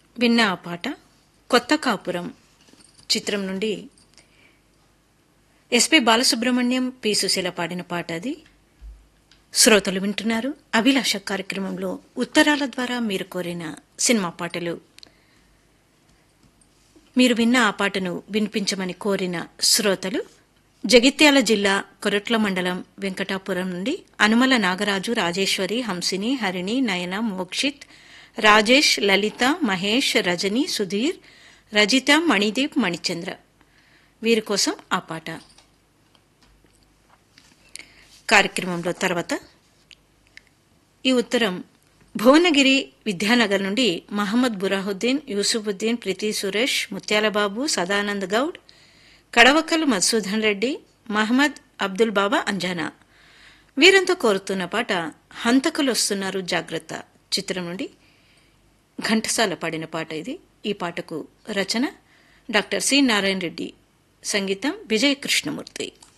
విన్న ఆ పాట కొత్త కాపురం చిత్రం నుండి ఎస్పి బాలసుబ్రహ్మణ్యం పి సుశీల పాడిన పాట అది శ్రోతలు వింటున్నారు అభిలాష కార్యక్రమంలో ఉత్తరాల ద్వారా మీరు కోరిన సినిమా పాటలు మీరు విన్న ఆ పాటను వినిపించమని కోరిన శ్రోతలు జగిత్యాల జిల్లా కొరట్ల మండలం వెంకటాపురం నుండి అనుమల నాగరాజు రాజేశ్వరి హంసిని హరిణి నయన మోక్షిత్ రాజేష్ లలిత మహేష్ రజని సుధీర్ రజిత మణిదీప్ మణిచంద్ర వీరి కోసం ఆ పాట కార్యక్రమంలో తర్వాత ఈ ఉత్తరం భువనగిరి విద్యానగర్ నుండి మహమ్మద్ బురాహుద్దీన్ యూసుఫుద్దీన్ ప్రీతి సురేష్ ముత్యాలబాబు సదానంద్ గౌడ్ కడవకల్ మధుసూదన్ రెడ్డి మహమ్మద్ అబ్దుల్ బాబా అంజానా వీరంతో కోరుతున్న పాట హంతకులు వస్తున్నారు జాగ్రత్త చిత్రం నుండి ఘంటసాల పాడిన పాట ఇది ఈ పాటకు రచన డాక్టర్ సి నారాయణ రెడ్డి సంగీతం విజయ కృష్ణమూర్తి